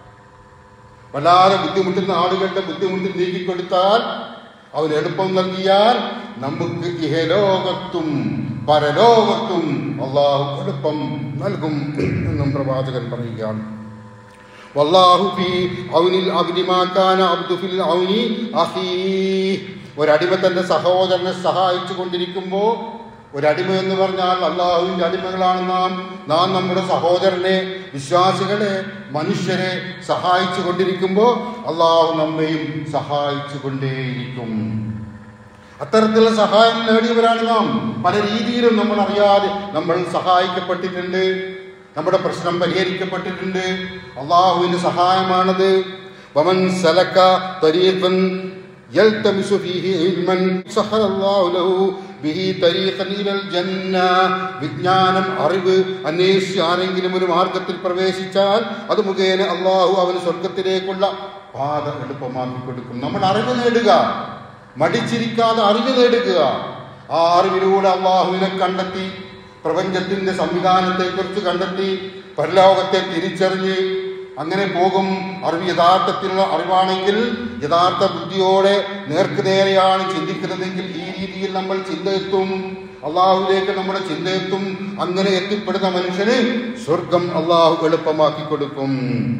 വല്ലാതെ ബുദ്ധിമുട്ടുന്ന ആളുകളുടെ ബുദ്ധിമുട്ട് നീക്കിക്കൊടുത്താൽ അവൻ എളുപ്പം നൽകിയാൽ നമുക്ക് ഇഹലോകത്തും പരലോകത്തും അള്ളാഹു എളുപ്പം നൽകും എന്നും പ്രവാചകൻ പറയുകയാണ് വല്ലാഹു ഫീ ഔനിൽ അബ്ദി മാ കാന അബ്ദു ഫിൽ ഔനി അഖീ ഒരടിമ തന്റെ സഹോദരനെ സഹായിച്ചു കൊണ്ടിരിക്കുമ്പോൾ ഒരടിമ എന്ന് പറഞ്ഞാൽ അള്ളാഹുവിന്റെ അടിമകളാണ് നാം നാം നമ്മുടെ സഹോദരനെ വിശ്വാസികളെ മനുഷ്യരെ സഹായിച്ചു കൊണ്ടിരിക്കുമ്പോൾ അള്ളാഹു നമ്മയും സഹായിച്ചു കൊണ്ടേയിരിക്കും അത്തരത്തിലുള്ള സഹായം നേടിയവരാണ് നാം പല രീതിയിലും നമ്മൾ അറിയാതെ നമ്മൾ സഹായിക്കപ്പെട്ടിട്ടുണ്ട് നമ്മുടെ പ്രശ്നം പരിഹരിക്കപ്പെട്ടിട്ടുണ്ട് അള്ളാഹുവിന്റെ സഹായമാണത് വമൻ സലക തരീഖൻ يلتمس فيه علما سهل الله له به طريقا الى الجنة വിജ്ഞാനം അറിവ് അന്വേഷിച്ച് ആരെങ്കിലും ഒരു മാർഗത്തിൽ പ്രവേശിച്ചാൽ അത് മുഖേന അള്ളാഹു അവന് സ്വർഗത്തിലേക്കുള്ള പാത എളുപ്പമാക്കി കൊടുക്കും നമ്മൾ അറിവ് നേടുക മടിച്ചിരിക്കാതെ അറിവ് നേടുക ആ അറിവിലൂടെ അള്ളാഹുവിനെ കണ്ടെത്തി പ്രപഞ്ചത്തിന്റെ സംവിധാനത്തെക്കുറിച്ച് കണ്ടെത്തി പരലോകത്തെ തിരിച്ചറിഞ്ഞ് അങ്ങനെ പോകും അറിവ് യഥാർത്ഥത്തിലുള്ള അറിവാണെങ്കിൽ യഥാർത്ഥ ബുദ്ധിയോടെ നേർക്കുനേരെയാണ് ചിന്തിക്കുന്നതെങ്കിൽ ഈ രീതിയിൽ നമ്മൾ ചിന്തയെത്തും അള്ളാഹുലേക്ക് നമ്മുടെ ചിന്തയെത്തും അങ്ങനെ എത്തിപ്പെടുന്ന മനുഷ്യന് സ്വർഗം അള്ളാഹു എളുപ്പമാക്കി കൊടുക്കും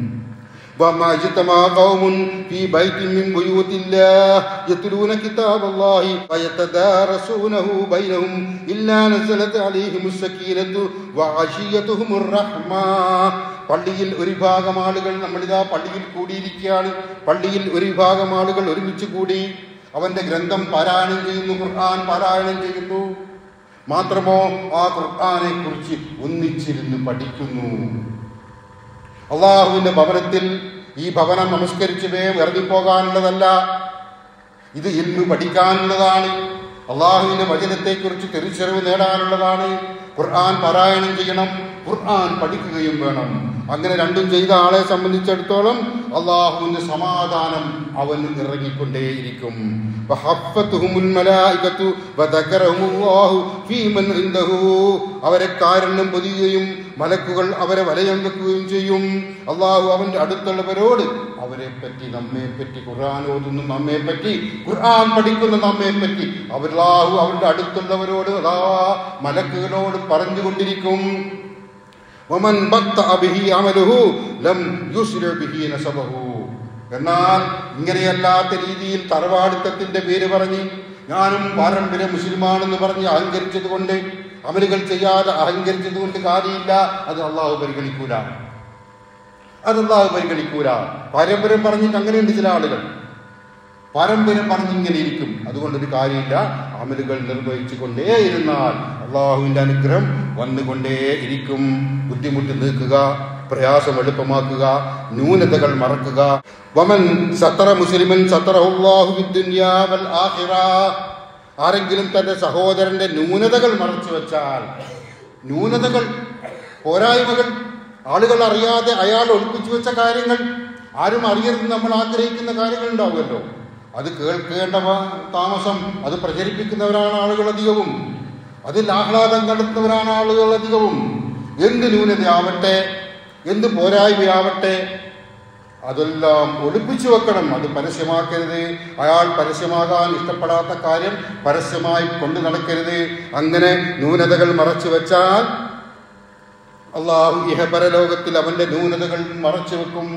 وما اجتمع قوم في بيت من بيوت الله يتلون كتاب الله ويتدارسونه بينهم إلا نزلت عليهم السكينة وعشيتهم الرحمة പള്ളിയിൽ ഒരു വിഭാഗം ആളുകൾ നമ്മളിതാ പള്ളിയിൽ കൂടിയിരിക്കുകയാണ് പള്ളിയിൽ ഒരു വിഭാഗം ആളുകൾ ഒരുമിച്ച് കൂടി അവന്റെ ഗ്രന്ഥം പാരായണം ചെയ്യുന്നു ഖുർആൻ പാരായണം ചെയ്യുന്നു മാത്രമോ ആ ഖുർആനെ കുറിച്ച് ഒന്നിച്ചിരുന്ന് പഠിക്കുന്നു അള്ളാഹുവിന്റെ ഭവനത്തിൽ ഈ ഭവനം നമസ്കരിച്ച് വേഗം ഇറങ്ങിപ്പോകാനുള്ളതല്ല ഇത് ഇന്ന് പഠിക്കാനുള്ളതാണ് അള്ളാഹുവിന്റെ വചനത്തെക്കുറിച്ച് തിരിച്ചറിവ് നേടാനുള്ളതാണ് ഖുർആൻ പാരായണം ചെയ്യണം ഖുർആൻ പഠിക്കുകയും വേണം അങ്ങനെ രണ്ടും ചെയ്ത ആളെ സംബന്ധിച്ചിടത്തോളം അള്ളാഹുവിന്റെ സമാധാനം അവന് ഇറങ്ങിക്കൊണ്ടേയിരിക്കും വഹഫത്തുഹുമുൽ മലായികത്തു വദക്കറഹുമുല്ലാഹു ഫീമൻ ഇൻദഹു അവരെ കാരുണ്യം പൊതിയുകയും മലക്കുകൾ അവരെ വലയം വെക്കുകയും ചെയ്യും അള്ളാഹു അവന്റെ അടുത്തുള്ളവരോട് അവരെ പറ്റി നമ്മെ പറ്റി ഖുർആൻ ഓതുന്ന നമ്മെ പറ്റി ഖുർആൻ പഠിക്കുന്ന നമ്മെ പറ്റി അവരാഹു അവരുടെ അടുത്തുള്ളവരോട് അതാ മലക്കുകളോട് പറഞ്ഞുകൊണ്ടിരിക്കും വമൻ ബത്തഅ ബിഹി അമലുഹു ലം യുസ്രി ബിഹി നസബഹു എന്നാൽ ഇങ്ങനെയല്ലാത്ത രീതിയിൽ തറവാടിത്തത്തിന്റെ പേര് പറഞ്ഞ് ഞാനും പാരമ്പര്യ മുസ്ലിമാണെന്ന് പറഞ്ഞ് അഹങ്കരിച്ചത് കൊണ്ട് അമലുകൾ ചെയ്യാതെ അഹങ്കരിച്ചത് കൊണ്ട് കാര്യമില്ല അത് അള്ളാഹു പരിഗണിക്കൂല അത് അള്ളാഹു പരിഗണിക്കൂല പാരമ്പര്യം പറഞ്ഞിട്ട് അങ്ങനെയുണ്ട് ചില ആളുകൾ പാരമ്പര്യം പറഞ്ഞിങ്ങനെ ഇരിക്കും അതുകൊണ്ടൊരു കാര്യമില്ല അമലുകൾ നിർവഹിച്ചു കൊണ്ടേയിരുന്നാൽ അള്ളാഹുവിന്റെ അനുഗ്രഹം വന്നുകൊണ്ടേ ഇരിക്കും ബുദ്ധിമുട്ട് നീക്കുക പ്രയാസം എളുപ്പമാക്കുക ന്യൂനതകൾ മറക്കുക വമൻ സത്തറ മുസ്ലിമൻ സത്തറഹുല്ലാഹു ഫിദ്ദുനിയാ വൽ ആഖിറ ആരെങ്കിലും തന്റെ സഹോദരന്റെ ന്യൂനതകൾ മറച്ചു വെച്ചാൽ ന്യൂനതകൾ പോരായ്മകൾ ആളുകൾ അറിയാതെ അയാൾ ഒളിപ്പിച്ചു വെച്ച കാര്യങ്ങൾ ആരും അറിയരുതെന്ന് നമ്മൾ ആഗ്രഹിക്കുന്ന കാര്യങ്ങൾ ഉണ്ടാവുമല്ലോ അത് കേൾക്കേണ്ട വ- താമസം അത് പ്രചരിപ്പിക്കുന്നവരാണ് ആളുകൾ അധികവും അതിൽ ആഹ്ലാദം കണ്ടെത്തുന്നവരാണ് ആളുകൾ അധികവും എന്ത് ന്യൂനതയാവട്ടെ എന്ത് പോരായ്മയാവട്ടെ അതെല്ലാം ഒളിപ്പിച്ചു വെക്കണം അത് പരസ്യമാക്കരുത് അയാൾ പരസ്യമാകാൻ ഇഷ്ടപ്പെടാത്ത കാര്യം പരസ്യമായി കൊണ്ടു നടക്കരുത് അങ്ങനെ ന്യൂനതകൾ മറച്ചു വെച്ചാൽ അള്ളാഹു ഇഹപരലോകത്തിൽ അവന്റെ ന്യൂനതകൾ മറച്ചു വെക്കും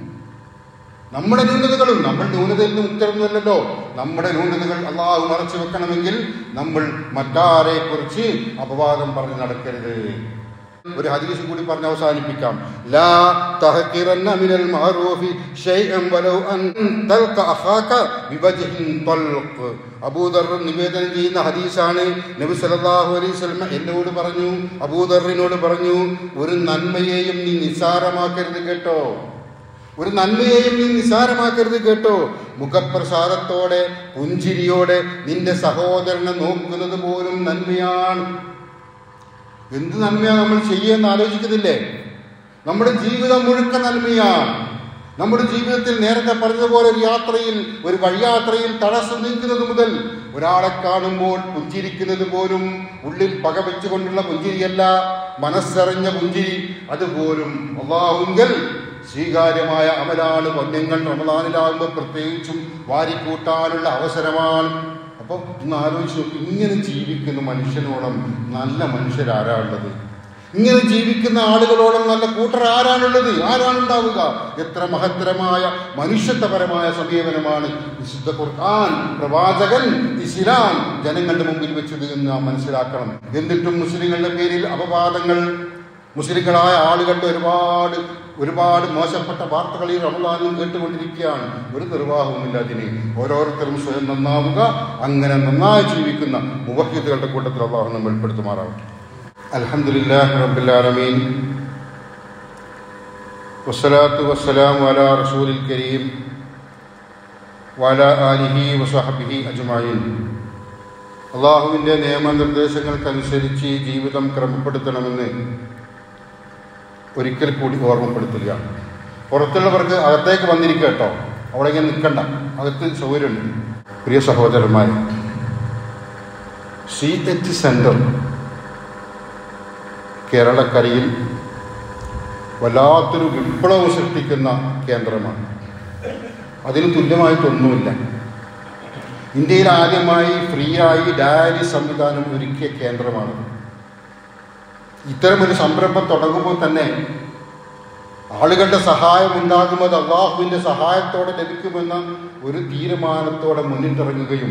നമ്മുടെ ന്യൂനതകളും നമ്മൾ ന്യൂനതയിൽ നിന്ന് മുക്തരൊന്നുമല്ലല്ലോ നമ്മുടെ ന്യൂനതകൾ അള്ളാഹു മറച്ചു വെക്കണമെങ്കിൽ നമ്മൾ മറ്റാരെ കുറിച്ച് അപവാദം പറഞ്ഞ് നടക്കരുത് ഒരു ഹദീസ് കൂടി പറഞ്ഞ് അവസാനിപ്പിക്കാം ലാ തഹ്കിറന്ന മിനൽ മഅറൂഫി ശൈഅൻ വലൗ അൻ തൽക അഖാക ബിവജ്ഹിൻ തൽഖ് അബൂദർ നിവേദനം ചെയ്യുന്ന ഹദീസാണ് നബി സല്ലല്ലാഹു അലൈഹി വസല്ലം എന്നോട് പറഞ്ഞു അബൂദറിനോട് പറഞ്ഞു ഒരു നന്മയെയും നീ നിസ്സാരമാക്കരുത് കേട്ടോ ഒരു നന്മയെയും നീ നിസ്സാരമാക്കരുത് കേട്ടോ മുഖപ്രസാദത്തോടെ പുഞ്ചിരിയോടെ നിന്റെ സഹോദരനെ നോക്കുന്നത് പോലും നന്മയാണ് എന്ത് നന്മയാണ് നമ്മൾ ചെയ്യുമെന്ന് ആലോചിക്കുന്നില്ലേ നമ്മുടെ ജീവിതം മുഴുക്ക നന്മയാണ് നമ്മുടെ ജീവിതത്തിൽ നേരത്തെ പറഞ്ഞതുപോലെ ഒരു യാത്രയിൽ ഒരു വഴിയാത്രയിൽ തടസ്സം നീക്കുന്നത് മുതൽ ഒരാളെ കാണുമ്പോൾ പുഞ്ചിരിക്കുന്നത് പോലും ഉള്ളിൽ പക വെച്ചുകൊണ്ടുള്ള പുഞ്ചിരിയല്ല മനസ്സറിഞ്ഞ പുഞ്ചിരി അതുപോലും അള്ളാഹുങ്കൽ സ്വീകാര്യമായ അമലാണ് വന്യങ്ങൾ റമദാനിലാകുമ്പോൾ പ്രത്യേകിച്ചും വാരിക്കൂട്ടാനുള്ള അവസരമാണ് അപ്പോൾ ഒന്ന് ആലോചിച്ച് നോക്കി ഇങ്ങനെ ജീവിക്കുന്ന മനുഷ്യനോളം നല്ല മനുഷ്യരാരാളുള്ളത് ഇങ്ങനെ ജീവിക്കുന്ന ആളുകളോളം നല്ല കൂട്ടർ ആരാണുള്ളത് ആരാണുണ്ടാവുക എത്ര മഹത്തരമായ മനുഷ്യത്വപരമായ സമീപനമാണ് വിശുദ്ധ ഖുർആൻ പ്രവാചകൻ ഇസ്ലാം ജനങ്ങളുടെ മുമ്പിൽ വെച്ചത് എന്ന് നാം മനസ്സിലാക്കണം എന്നിട്ടും മുസ്ലിങ്ങളുടെ പേരിൽ അപവാദങ്ങൾ മുസ്ലിങ്ങളായ ആളുകളുടെ ഒരുപാട് ഒരുപാട് മോശപ്പെട്ട വാർത്തകൾ ഈ റമദാനും കേട്ടുകൊണ്ടിരിക്കുകയാണ് ഒരു നിർവാഹവുമില്ല അതിന് ഓരോരുത്തരും സ്വയം നന്നാവുക അങ്ങനെ നന്നായി ജീവിക്കുന്ന മുവഹിദുകളുടെ കൂട്ടത്തിൽ അള്ളാഹു നമ്മൾ ഉൾപ്പെടുത്തുമാറാവട്ടെ അൽഹംദുലില്ലാഹി റബ്ബിൽ ആലമീൻ വസ്സലാത്തു വസ്സലാമു അലാ റസൂലിൽ കരീം വല ആലിഹി വസഹബിഹി അജ്മഈൻ അള്ളാഹുവിൻ്റെ നിയമനിർദ്ദേശങ്ങൾക്കനുസരിച്ച് ജീവിതം ക്രമപ്പെടുത്തണമെന്ന് ഒരിക്കൽ കൂടി ഓർമ്മപ്പെടുത്തുക പുറത്തുള്ളവർക്ക് അകത്തേക്ക് വന്നിരിക്കുക കേട്ടോ അവിടെ ഇങ്ങനെ നിൽക്കണ്ട അകത്ത് സൗകര്യമുണ്ട് പ്രിയ സഹോദരന്മാർ സി എച്ച് സെൻറ്റർ കേരളക്കരയിൽ വല്ലാത്തൊരു വിപ്ലവം സൃഷ്ടിക്കുന്ന കേന്ദ്രമാണ് അതിന് തുല്യമായിട്ടൊന്നുമില്ല ഇന്ത്യയിൽ ആദ്യമായി ഫ്രീ ആയി ഡയാലിസ് സംവിധാനം ഒരുക്കിയ കേന്ദ്രമാണ് ഇത്തരമൊരു സംരംഭം തുടങ്ങുമ്പോൾ തന്നെ ആളുകളുടെ സഹായം ഉണ്ടാകുന്നത് അള്ളാഹുവിൻ്റെ സഹായത്തോടെ ലഭിക്കുമെന്ന ഒരു തീരുമാനത്തോടെ മുന്നിട്ടിറങ്ങുകയും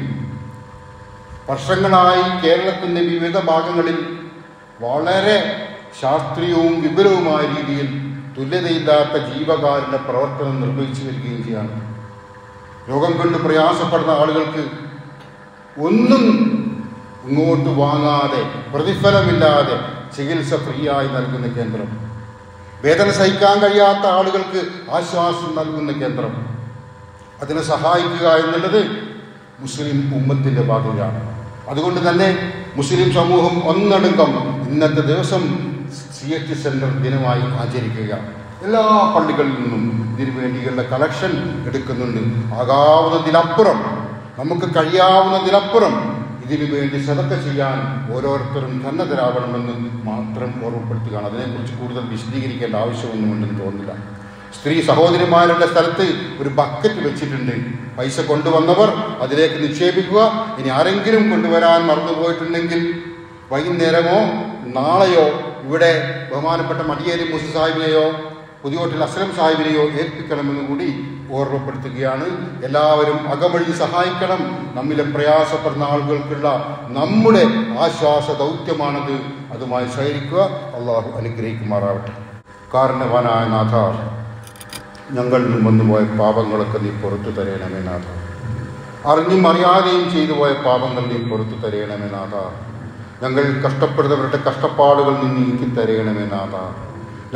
വർഷങ്ങളായി കേരളത്തിൻ്റെ വിവിധ ഭാഗങ്ങളിൽ വളരെ ശാസ്ത്രീയവും വിപുലവുമായ രീതിയിൽ തുല്യതയില്ലാത്ത ജീവകാരുടെ പ്രവർത്തനം നിർവഹിച്ചു വരികയും ചെയ്യാണ് രോഗം കൊണ്ട് പ്രയാസപ്പെടുന്ന ആളുകൾക്ക് ഒന്നും ഇങ്ങോട്ട് വാങ്ങാതെ പ്രതിഫലമില്ലാതെ ചികിത്സ ഫ്രീ ആയി നൽകുന്ന കേന്ദ്രം വേദന സഹിക്കാൻ കഴിയാത്ത ആളുകൾക്ക് ആശ്വാസം നൽകുന്ന കേന്ദ്രം അതിനെ സഹായിക്കുക എന്നുള്ളത് മുസ്ലിം ഉമ്മത്തിൻ്റെ ബാധ്യതയാണ് അതുകൊണ്ട് തന്നെ മുസ്ലിം സമൂഹം ഒന്നടങ്കം ഇന്നത്തെ ദിവസം സി എച്ച് സെൻറ്റർ ദിനമായി ആചരിക്കുക എല്ലാ പള്ളികളിൽ നിന്നും ഇതിനു വേണ്ടിയുള്ള കളക്ഷൻ എടുക്കുന്നുണ്ട് ആകാവുന്നതിനപ്പുറം നമുക്ക് കഴിയാവുന്നതിനപ്പുറം ഇതിനു വേണ്ടി സതക്ക ചെയ്യാൻ ഓരോരുത്തരും സന്നദ്ധരാകണമെന്ന് മാത്രം ഓർമ്മപ്പെടുത്തുകയാണ് അതിനെക്കുറിച്ച് കൂടുതൽ വിശദീകരിക്കേണ്ട ആവശ്യമൊന്നുമുണ്ടെന്ന് തോന്നുന്നില്ല സ്ത്രീ സഹോദരിമാരുടെ സ്ഥലത്ത് ഒരു ബക്കറ്റ് വെച്ചിട്ടുണ്ട് പൈസ കൊണ്ടുവന്നവർ അതിലേക്ക് നിക്ഷേപിക്കുക ഇനി ആരെങ്കിലും കൊണ്ടുവരാൻ മറന്നുപോയിട്ടുണ്ടെങ്കിൽ വൈകുന്നേരമോ നാളെയോ ഇവിടെ ബഹുമാനപ്പെട്ട മടിയേരി മുസ സാഹിബിനെയോ പുതിയോട്ടിൽ അസ്ലം സാഹിബിനെയോ ഏൽപ്പിക്കണമെന്ന് കൂടി ഓർമ്മപ്പെടുത്തുകയാണ് എല്ലാവരും അകമഴി സഹായിക്കണം നമ്മിലെ പ്രയാസപ്പെടുന്ന ആളുകൾക്കുള്ള നമ്മുടെ ആശ്വാസ ദൗത്യമാണത് അതുമായി സഹകരിക്കുക അള്ളാഹു അനുഗ്രഹിക്കുമാറാവട്ടെ കാരണവാനായ നാഥ ഞങ്ങളിൽ നിന്നും വന്നുപോയ പാപങ്ങളൊക്കെ നീ പുറത്തു തരയണമേ നാഥ അറിഞ്ഞും അറിയാതെയും ചെയ്തു പോയ പാപങ്ങൾ നീ പുറത്തു തരയണമേ നാഥ ഞങ്ങൾ കഷ്ടപ്പെടുന്നവരുടെ കഷ്ടപ്പാടുകൾ നീ നീക്കി തരയണമേ നാഥ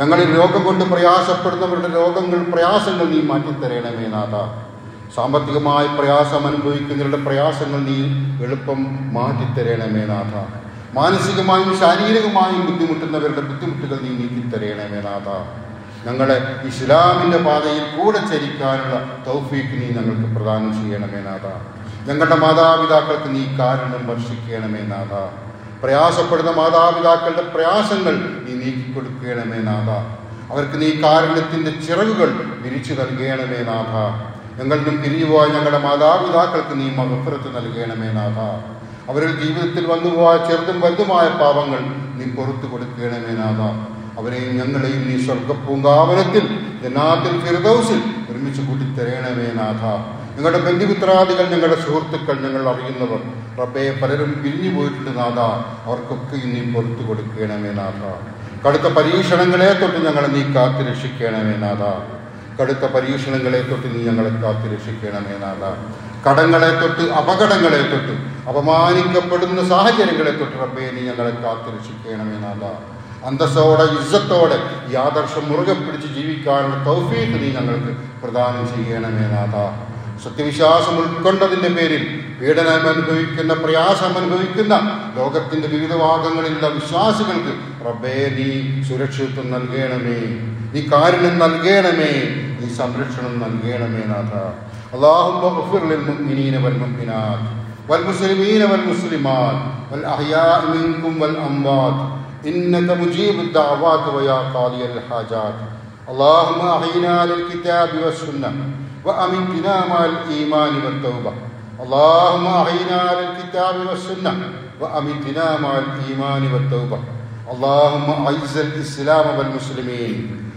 ഞങ്ങളിൽ രോഗം കൊണ്ട് പ്രയാസപ്പെടുന്നവരുടെ രോഗങ്ങൾ പ്രയാസങ്ങൾ നീ മാറ്റിത്തരണമേ നാഥ സാമ്പത്തികമായി പ്രയാസം അനുഭവിക്കുന്നവരുടെ പ്രയാസങ്ങൾ നീ എളുപ്പം മാറ്റിത്തരണമേ നാഥ മാനസികമായും ശാരീരികമായും ബുദ്ധിമുട്ടുന്നവരുടെ ബുദ്ധിമുട്ടുകൾ നീ നീക്കിത്തരണമേ നാഥ ഞങ്ങളെ ഇസ്ലാമിൻ്റെ പാതയിൽ കൂടെ ചരിക്കാനുള്ള തൗഫീക്ക് നീ ഞങ്ങൾക്ക് പ്രദാനം ചെയ്യണമേ നാഥ ഞങ്ങളുടെ മാതാപിതാക്കൾക്ക് നീ കാരണം വർഷിക്കണമേ നാഥ പ്രയാസപ്പെടുന്ന മാതാപിതാക്കളുടെ പ്രയാസങ്ങൾ നീ നീക്കിക്കൊടുക്കണമേ നാഥ അവർക്ക് നീ കാരുണ്യത്തിൻ്റെ ചിറകുകൾ വിരിച്ചു നൽകണമേ നാഥ ഞങ്ങളിൽ നിന്നും പിരിഞ്ഞുപോയ ഞങ്ങളുടെ മാതാപിതാക്കൾക്ക് നീ മകഫുറത്ത് നൽകണമേ നാഥ അവരുടെ ജീവിതത്തിൽ വന്നുപോയ ചെറുതും വലുതുമായ പാപങ്ങൾ നീ പുറത്തു കൊടുക്കണമേ നാഥ അവരെയും ഞങ്ങളെയും നീ സ്വർഗപ്പൂങ്കാവനത്തിൽ ജനാത്തിൽ ഫിർദൗസിൽ ഒരുമിച്ച് കൂട്ടിത്തരണമേ നാഥ ഞങ്ങളുടെ ബന്ധുമിത്രാദികൾ ഞങ്ങളുടെ സുഹൃത്തുക്കൾ ഞങ്ങൾ അറിയുന്നവർ റബ്ബെ പലരും പിരിഞ്ഞു പോയിട്ടുണ്ട് നാഥ അവർക്കൊക്കെ നീ പുറത്തു കൊടുക്കണമേ നാഥ കടുത്ത പരീക്ഷണങ്ങളെ തൊട്ട് ഞങ്ങളെ നീ കാത്തു രക്ഷിക്കണമേ നാഥ കടുത്ത പരീക്ഷണങ്ങളെ തൊട്ട് നീ ഞങ്ങളെ കാത്തു രക്ഷിക്കണമേ നാഥ കടങ്ങളെ തൊട്ട് അപകടങ്ങളെ തൊട്ട് അപമാനിക്കപ്പെടുന്ന സാഹചര്യങ്ങളെ തൊട്ട് റബ്ബെ നീ ഞങ്ങളെ കാത്തു രക്ഷിക്കണമേ നാഥ അന്തസ്സോടെ യുദ്ധത്തോടെ ഈ ആദർശം മുറുകെ പിടിച്ച് ജീവിക്കാനുള്ള തൗഫീഖ് നീ ഞങ്ങൾക്ക് പ്രദാനം ചെയ്യണമേ നാഥ സത്യവിശ്വാസം ഉൾക്കൊണ്ടതിൻ്റെ പേരിൽ പീഡനം അനുഭവിക്കുന്ന പ്രയാസം അനുഭവിക്കുന്ന ലോകത്തിന്റെ വിവിധ ഭാഗങ്ങളിലുള്ള വിശ്വാസികൾക്ക് റബ്ബേ നീ സുരക്ഷിതത്വം നൽകണമേ നീ കാരുണ്യം നൽകണമേ നീ സംരക്ഷണം നൽകണമേ നാഥ اللهم اغفر للمؤمنين والمؤمنات والمسلمين والمسلمات والأحياء منكم والأموات إنك مجيب الدعوات ويا قاضي الحاجات اللهم أحينا للكتاب والسنة وأمتنا مع الإيمان والتوبة اللهم أحينا للكتاب والسنة وأمتنا مع الإيمان والتوبة اللهم أعز الإسلام والمسلمين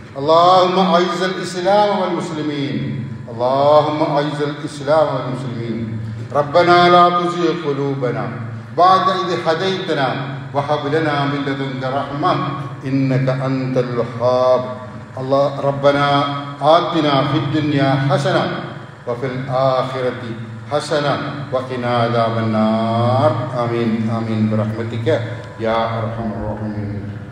اللهم أعز الإسلام والمسلمين اللهم أعز الإسلام والمسلمين ربنا لا تزغ قلوبنا بعد إذ هديتنا وهب لنا من لدنك رحمة إنك أنت الوهاب الله ربنا آتنا في الدنيا حسنة وفي الآخرة حسنة وقنا عذاب النار آمين آمين برحمتك يا أرحم الراحمين